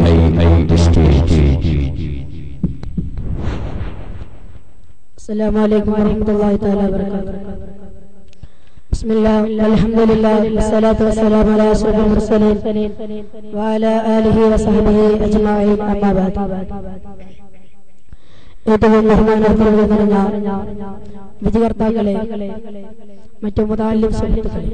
السلام عليكم ورحمة الله تعالى وبركاته بسم الله والحمد لله والصلاة والسلام على أشرف المرسلين وعلى آله وصحبه أجمعين أما بعد ഏറ്റവും ബഹുമാനത്തോടെ നിറഞ്ഞ വിധികർത്താക്കളെ മറ്റു മുതാലിം സുഹൃത്തുക്കളെ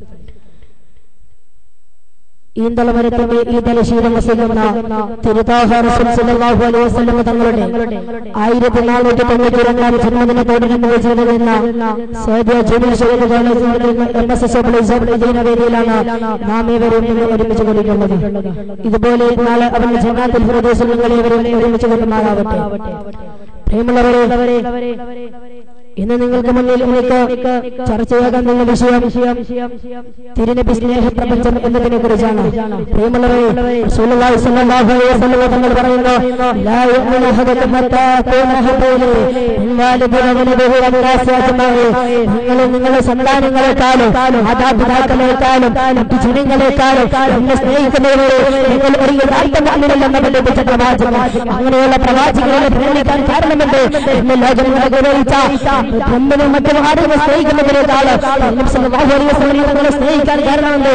ഈന്തളമരത്തിന്റെ ഈ തലശീലം വസിക്കുന്ന തിരുതാഹാറു അലൈഹി വസല്ലം തങ്ങളുടെ ആയിരത്തി നാനൂറ്റി തൊണ്ണൂറ്റി രണ്ടാം ജന്മദിനത്തോടനുബന്ധിച്ച് നടന്ന സേബ്യ junior Sheikh college M S S വേദിയിലാണ് നാം ഏവരും ഇന്ന് ഒരുമിച്ച് കൂടിയിട്ടുള്ളത് ഇതുപോലെ നാളെ അവരുടെ ജനാത്തിൽ പ്രദേശം നിങ്ങളേവരും ഒരുമിച്ച് കൂട്ടുമാറാവട്ടെ പ്രിയമുള്ളവരെ ഇന്ന് നിങ്ങൾക്ക് മുന്നിൽ എനിക്ക് ചർച്ചയാകാൻ നിന്ന വിഷയം തിരുനബി സ്നേഹ പ്രപഞ്ചം എന്നതിനെ കുറിച്ചാണ് പ്രിയമുള്ളവരെ റസൂലുള്ളാഹി സ്വല്ലല്ലാഹു അലൈഹി വസല്ലം തങ്ങൾ പറയുന്നു ലാ യുഅ്മിനു അഹദുക്കും ഹത്താ അകൂന ഹബ്ബുലി മിൻ വാലിദിഹി വനബിഹി വന്നാസി അജ്മഈൻ നിങ്ങൾ നിങ്ങളുടെ സന്താനങ്ങളെക്കാളും മാതാപിതാക്കളെക്കാളും മറ്റു ജനങ്ങളെക്കാളും എന്നെ സ്നേഹിക്കുന്നവരെ നിങ്ങൾ ഒരു യഥാർത്ഥ മുഅ്മിനല്ലെന്ന് പഠിപ്പിച്ച പ്രവാചകൻ അങ്ങനെയുള്ള പ്രവാചകനെ പ്രേമിക്കാൻ കാരണമുണ്ട് എന്ന് ലോകം നിർവഹിച്ച ബ്രഹ്മനും മറ്റു ആടുകളെ സ്നേഹിക്കുന്നതിനേക്കാള് തങ്ങളെ സ്നേഹിക്കാൻ കാരണമുണ്ട്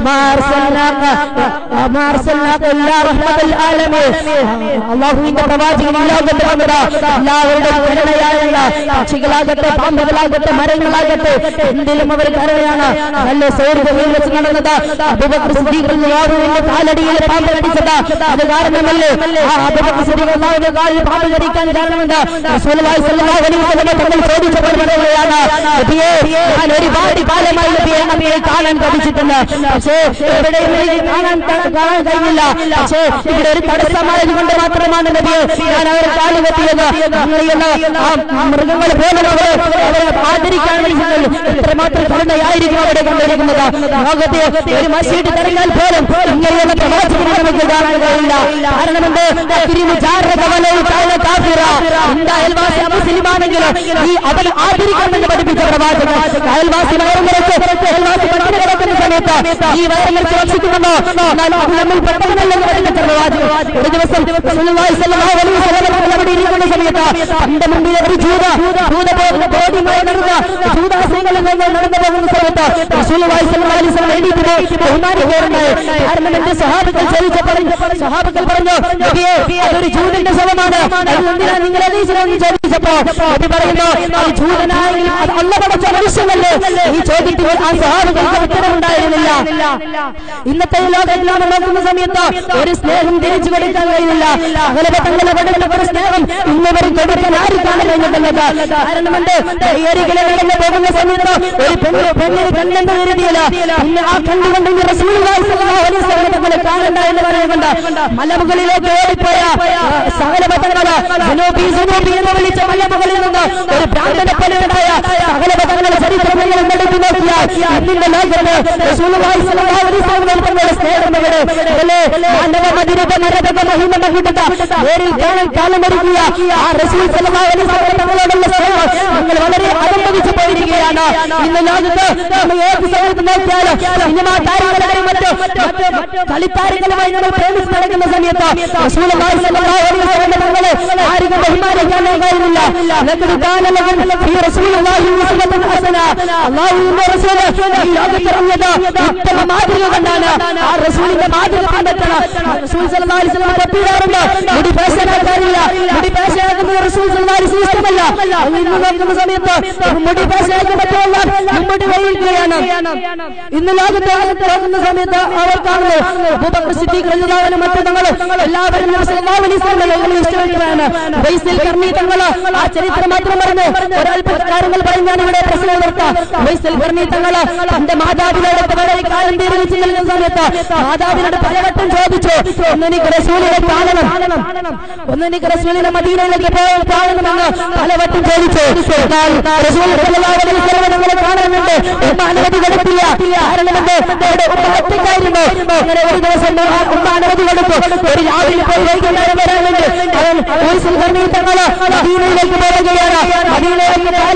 അള്ളാഹുവിന്റെ പ്രവാചകൻ ഈ ലോകത്ത് വന്നത് എല്ലാവരുടെയും കരുണയായുള്ള പക്ഷികളാകട്ടെ പാമ്പുകളാകട്ടെ മരങ്ങളാകട്ടെ എന്തിലും അവർ കരുണയാണ് നല്ല സൗരഭൂമിയിൽ വെച്ച് നടന്നത് അബൂബക്കർ സിദ്ദീഖ് അള്ളാഹുവിന്റെ കാലടിയിൽ പാമ്പ് കടിച്ചത് അത് കാരണമല്ലേ ആ അബൂബക്കർ സിദ്ദീഖ് അള്ളാഹുവിന്റെ കാലിൽ പാമ്പ് കടിക്കാൻ കാരണമുണ്ട് റസൂലുള്ളാഹി സ്വല്ലല്ലാഹു അലൈഹി വസല്ലം തങ്ങൾ ചോദിച്ചപ്പോൾ പറയുകയാണ് നബിയേ ഞാൻ ഒരുപാട് കാലമായി നബിയെ നബിയെ കാണാൻ പഠിച്ചിട്ടുണ്ട് പക്ഷേ എവിടെയും എനിക്ക് കാണാൻ കാണാൻ കഴിഞ്ഞില്ല പക്ഷേ ഇവിടെ ഒരു തടസ്സമായത് കൊണ്ട് മാത്രമാണ് നബിയെ ഞാൻ അവരെ കാലുകെട്ടിയത് അങ്ങനെയുള്ള ആ മൃഗങ്ങൾ പോലും അവർ അവരെ ആദരിക്കാൻ വിളിക്കുന്നത് എത്രമാത്രം കരുണയായിരിക്കും അവിടെ കണ്ടിരിക്കുന്നത് ലോകത്തെ ഒരു മസീഡ് തിരഞ്ഞാൽ പോലും ഇങ്ങനെയുള്ള പ്രവാചകനെ നമുക്ക് കാണാൻ കഴിയില്ല കാരണം എന്ത് തിരിഞ്ഞു എന്താ അയൽവാസി മുസ്ലിമാണെങ്കിലും ഈ അവൻ ആദരിക്കണമെന്ന് പഠിപ്പിച്ച പ്രവാചകൻ അയൽവാസി വയറുമുറച്ച് അയൽവാസി പട്ടിണി കിടക്കുന്ന സമയത്ത് ഈ വയറുങ്ങൾ സുരക്ഷിക്കുന്നുണ്ടോ എന്നാൽ അത് നമ്മൾ പെട്ടെന്നല്ലെന്ന് പഠിപ്പിച്ച പ്രവാചകൻ ഒരു ദിവസം റസൂലുള്ളാഹി സ്വല്ലല്ലാഹു അലൈഹി വസല്ലം തങ്ങൾ അവിടെ ഇരിക്കുന്ന സമയത്ത് തന്റെ മുമ്പിൽ ഒരു ജൂത ജൂത പോകുന്ന ബോഡിയുമായി നടന്ന ജൂതാശയങ്ങളിൽ നിന്ന് നടന്നു പോകുന്ന സമയത്ത് റസൂലുള്ളാഹി സ്വല്ലല്ലാഹു അലൈഹി വസല്ലം എണീറ്റ് പോയി ബഹുമാനിക്കുകയുണ്ടായി കാരണം എന്റെ സഹാബികൾ ചോദിച്ച പറഞ്ഞു സഹാബികൾ പറഞ്ഞു നബിയേ അതൊരു ജൂതന്റെ ശവമാണ് അത് എന്തിനാ നിങ്ങൾ അറിയിച്ചതെന്ന് ചോദിച്ചപ്പോ നബി പറയുന്നു അത് ജൂതനായെങ്കിലും അത് അല്ല പടച്ച മനുഷ്യനല്ലേ ഈ ചോദ്യത്തിൽ ആ സഹാബികൾക്ക് ഉത്തരവുണ്ടായിരുന്നില്ല ഇന്നത്തെ ലോകത്തിൽ നാം നോക്കുന്ന സമയത്ത് ഒരു സ്നേഹം തിരിച്ചു കൊടുക്കാൻ കഴിയില്ല അങ്ങനെ തങ്ങളുടെ പഠനത്തിന് സ്നേഹം ഇന്നവരും കൊടുക്കാൻ ആരും കാണാൻ കഴിഞ്ഞിട്ടുള്ളത് കാരണമുണ്ട് ഏരികളെ നടന്നു പോകുന്ന സമയത്ത് ഒരു പെണ്ണ് പെണ്ണിന് കണ്ടെന്ന് കരുതിയില്ല പിന്നെ ആ കണ്ടുകൊണ്ട് റസൂലുള്ളാഹി സ്വല്ലല്ലാഹു അലൈഹി വസല്ലം തങ്ങളെ കാണണ്ട എന്ന് പറയുന്നുണ്ട് മലമുകളിലേക്ക് ഓടിപ്പോയ സകലപഥങ്ങള് ജനൂബി ജനൂബി എന്ന് വിളിച്ച മലമുകളിൽ നിന്ന് ഒരു ഭ്രാന്തനെ പോലെ ഉണ്ടായ സകലപഥങ്ങളുടെ ചരിത്രം നിങ്ങൾ എടുത്തു നോക്കിയാൽ ഇന്നിന്റെ ലോകത്ത് റസൂലുള്ളാഹി സ്വല്ലല്ലാഹു അലൈഹി വസല്ലം തങ്ങളുടെ സ്നേഹം ഇവിടെ അല്ലേ മാനവ മദിനത്തെ മരതക മഹിമ മഹിട്ട നേരിൽ കാണാൻ കാലമൊരുക്കിയ ആ റസൂൽ സ്വല്ലല്ലാഹു അലൈഹി വസല്ലം തങ്ങളോടുള്ള സ്നേഹം നിങ്ങൾ വളരെ അനുഭവിച്ചു പോയിരിക്കുകയാണ് ഇന്ന് ലോകത്ത് നമ്മൾ ഏത് സമയത്ത് നോക്കിയാലും സിനിമാ താരങ്ങളായും മറ്റ് കളിത്താരങ്ങളുമായി നമ്മൾ പ്രേമിച്ച് നടക്കുന്ന സമയത്ത് റസൂലുള്ളാഹി സ്വല്ലല്ലാഹു അലൈഹി വസല്ലം തങ്ങളെ ആരും ബഹുമാനിക്കാൻ കഴിയുന്നില്ല ലഖദ് കാന ലഹും ഫീ റസൂലില്ലാഹി ഉസ്വത്തുൻ ഹസന അല്ലാഹുവിന്റെ റസൂൽ ഈ ലോകത്തിറങ്ങിയത് ഉത്തമ മാതൃക കണ്ടാണ് ആ റസൂലിന്റെ മാതൃക പിൻപറ്റണം റസൂൽ സല്ലല്ലാഹു അലൈഹി വസല്ലം തപ്പിടാറുണ്ട് മുടി പേശാനാക്കാറില്ല മുടി പേശാക്കുന്നത് റസൂൽ സല്ലല്ലാഹു അലൈഹി വസല്ലം ഇഷ്ടമല്ല അത് ഇന്ന് നോക്കുന്ന സമയത്ത് മുടി പേശാക്കാൻ പറ്റുമല്ല മുടി വൈകുകയാണ് ഇന്ന് ലോകത്ത് നോക്കുന്ന സമയത്ത് അവർ കാണുന്നു അബൂബക്കർ സിദ്ദീഖ് റളിയല്ലാഹു അൻഹു മറ്റു തങ്ങൾ എല്ലാവരും നബി സല്ലല്ലാഹു അലൈഹി വസല്ലം ഇഷ്ടപ്പെട്ടവരാണ് വൈസിൽ കർണി തങ്ങൾ ആ ചരിത്രം മാത്രം പറഞ്ഞു ഒരാൾ കാര്യങ്ങൾ പറഞ്ഞ് ഞാൻ ഇവിടെ പ്രശ്നം നിർത്താം വൈസിൽ കർണി തങ്ങൾ തന്റെ മാതാവിനോട് വളരെ കാലം തീരുമാനിച്ചു നിൽക്കുന്ന സമയത്ത് മാതാവിനോട് പലവട്ടം ചോദിച്ചു ഒന്നെനിക്ക് റസൂലിനെ കാണണം ഒന്നെനിക്ക് റസൂലിനെ മദീനയിലേക്ക് പോകാൻ കാണണമെന്ന് പലവട്ടം ചോദിച്ചു എന്നാൽ റസൂൽ സല്ലല്ലാഹു അലൈഹി വസല്ലം തങ്ങളെ കാണാനുണ്ട് ഉമ്മ അനുമതി കൊടുത്തില്ല കാരണം എന്ത് അവിടെ ഉമ്മ ഒറ്റയ്ക്കായിരുന്നു അങ്ങനെ ഒരു ദിവസം ഉമ്മ അനുമതി കൊടുത്തു ഒരു രാവിലെ പോയി വൈകുന്നേരം വരാനുണ്ട് അവൻ വൈസിൽ കർണി തങ്ങൾ മദീനയിലേക്ക് പോവുകയാണ് മദീനയിലേക്ക് കാലാണ് ചെയ്ത്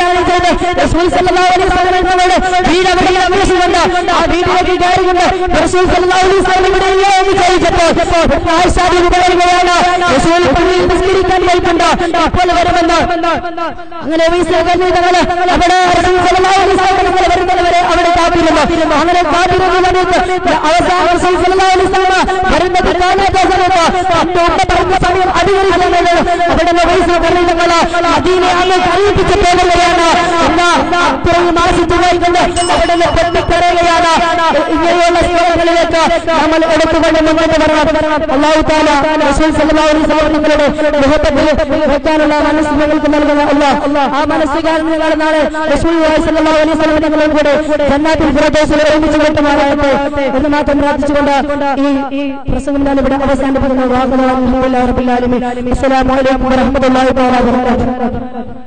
ചെയ്ത് റസൂൽ സല്ലല്ലാഹു അലൈഹി വസല്ലം തങ്ങളുടെ വീട് അവിടെ അന്വേഷിച്ചുകൊണ്ട് ആ വീട്ടിലേക്ക് കയറിക്കൊണ്ട് റസൂൽ സല്ലല്ലാഹു അലൈഹി വസല്ലം ഇവിടെ ഇല്ല എന്ന് ചോദിച്ചപ്പോൾ ആയിഷാബി പറയുകയാണ് റസൂൽ പള്ളിയിൽ നിസ്കരിക്കാൻ പോയിട്ടുണ്ട് അപ്പോൾ വരുമെന്ന് അങ്ങനെ വീസിൽ തങ്ങള് അവിടെ റസൂൽ സല്ലല്ലാഹു അലൈഹി വസല്ലം തങ്ങൾ വരുന്നവരെ അവിടെ കാത്തിരുന്നു അങ്ങനെ കാത്തിരുന്ന സമയത്ത് അവസാനം റസൂൽ സല്ലല്ലാഹു അലൈഹി വസല്ലം വരുന്നത് കാണാത്ത സമയത്ത് തന്റെ ഉമ്മ പറഞ്ഞ സമയം അധികരിക്കുന്നത് അവിടെ വീസിൽ തങ്ങള് അതിനെ അന്ന് അറിയിപ്പിച്ച് പോകുകയാണ് എന്നാ അത്രയും ആശിച്ചുപോയിക്കൊണ്ട് അവിടെ നിന്ന് പൊട്ടിക്കരയുകയാണ് ഇങ്ങനെയുള്ള സ്ഥലങ്ങളിലേക്ക് നമ്മൾ എടുത്തുകൊണ്ട് മുന്നോട്ട് വരണം അള്ളാഹു താല റസൂൽ സല്ലല്ലാഹു അലൈഹി വസല്ലം നിങ്ങളുടെ മുഖത്തിൽ വെക്കാനുള്ള മനസ്സ് നിങ്ങൾക്ക് നൽകുന്ന അല്ലാഹ് ആ മനസ്സ് കാരണം നിങ്ങൾ നാളെ റസൂൽ സല്ലല്ലാഹു അലൈഹി വസല്ലം നിങ്ങളും കൂടെ ജന്നാത്തിൽ ഫിറദൗസിൽ ഒരുമിച്ച് കിട്ടുമാറാകട്ടെ എന്ന് മാത്രം പ്രാർത്ഥിച്ചുകൊണ്ട് ഈ ഈ പ്രസംഗം ഞാൻ ഇവിടെ അവസാനിപ്പിക്കുന്നു വാഹന റബ്ബിൽ ആലമീൻ അസ്സലാമു അലൈക്കും വറഹ്മത്തുള്ളാഹി വബറകാതുഹു